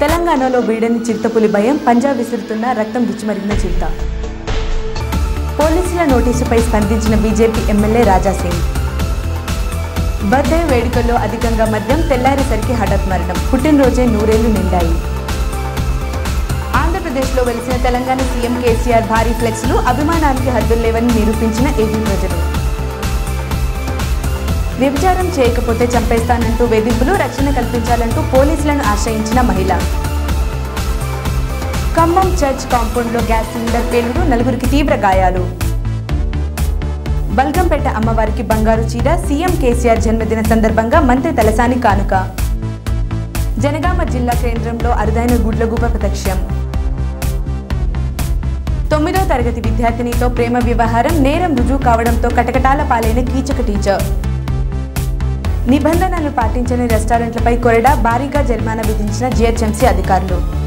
తెలంగాణలో వీడని చిరుతపులి భయం పంజాబ్ విసురుతున్న రక్తం రుచిమరిగిన చిరుత పోలీసుల నోటీసుపై స్పందించిన బీజేపీ ఎమ్మెల్యే రాజాసింగ్ బర్త్డే వేడుకల్లో అధికంగా మద్యం తెల్లారేసరికి హఠాత్ మరణం పుట్టినరోజే నూరేళ్లు నిండాయి ఆంధ్రప్రదేశ్లో వెలిసిన తెలంగాణ సీఎం కేసీఆర్ భారీ ఫ్లెక్స్లు అభిమానానికి హద్దులు లేవని నిరూపించిన ఏపీ ప్రజలు వ్యభిచారం చేయకపోతే చంపేస్తానంటూ వేధింపులు రక్షణ కల్పించాలంటూ పోలీసులను ఆశ్రయించిన మహిళ ఖమ్మం చర్చ్ కాంపౌండ్లో గ్యాస్ సిలిండర్ పేలుడు నలుగురికి తీవ్ర గాయాలు బల్గంపేట అమ్మవారికి బంగారు చీర సీఎం కేసీఆర్ జన్మదిన సందర్భంగా మంత్రి తలసాని కానుక జనగామ జిల్లా కేంద్రంలో అరుదైన గుడ్లగూప ప్రత్యక్షం తొమ్మిదో తరగతి విద్యార్థినితో ప్రేమ వ్యవహారం నేరం రుజువు కావడంతో కటకటాల పాలైన కీచక టీచర్ నిబంధనలు పాటించని రెస్టారెంట్లపై కొరడా భారీగా జరిమానా విధించిన జీహెచ్ఎంసీ అధికారులు